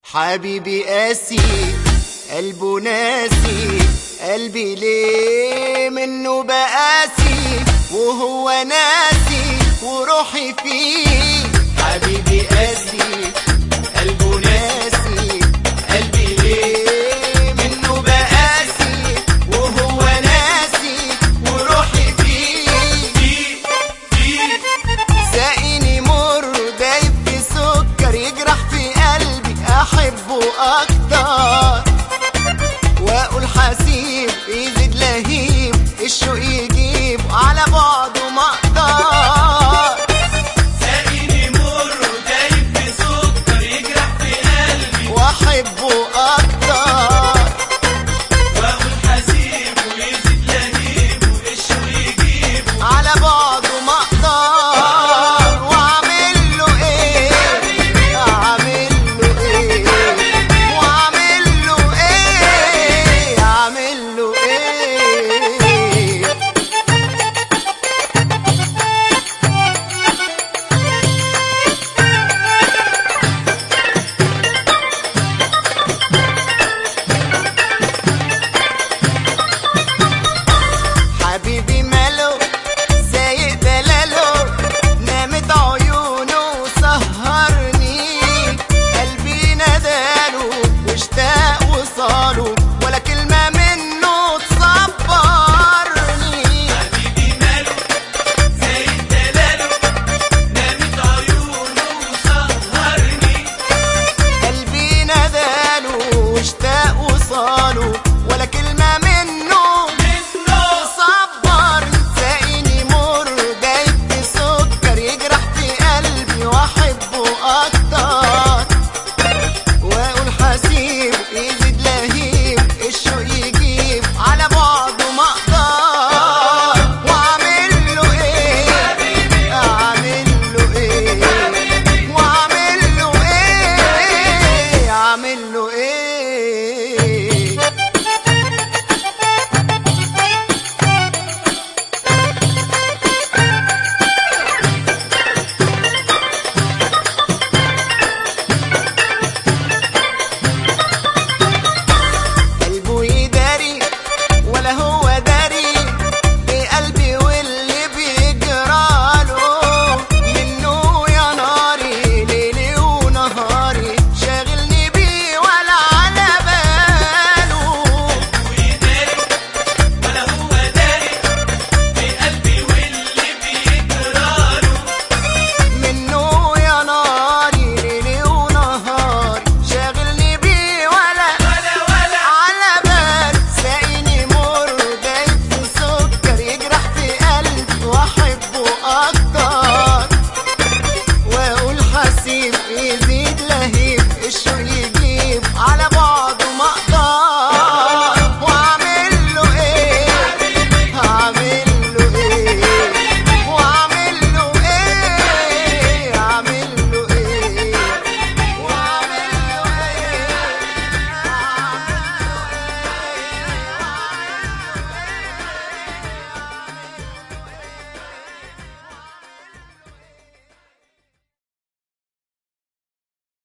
حبيبي قاسي قلبه ناسي قلبي ليه منه بقاسي وهو ناسي وروحي فيه حبيبي قاسي قلبه ناسي قلبي ليه منه بقاسي وهو ناسي وروحي فيه ساقيني مر دايب في سكر يجرح في قلبي احبه اكتر واقول حسيب يزيد لهيب الشوق يجيب على بعضه ما اقدر ساقيني مر ودايب في سكر يجرح في قلبي واحبه اكتر واقول حسيب ويزيد لهيب والشوق يجيب على بعضه ما اقدر واعمل له ايه اعمل له ايه واعمل له ايه اعمل له ايه حبيبي ماله سايق دلاله نامت عيونه وسهرني قلبي نداله واشتاق وصاله ولا كلمة منه تصبرني حبيبي ماله زي الدلاله نامت عيونه وسهرني قلبي نداله واشتاق وصاله ولا كلمة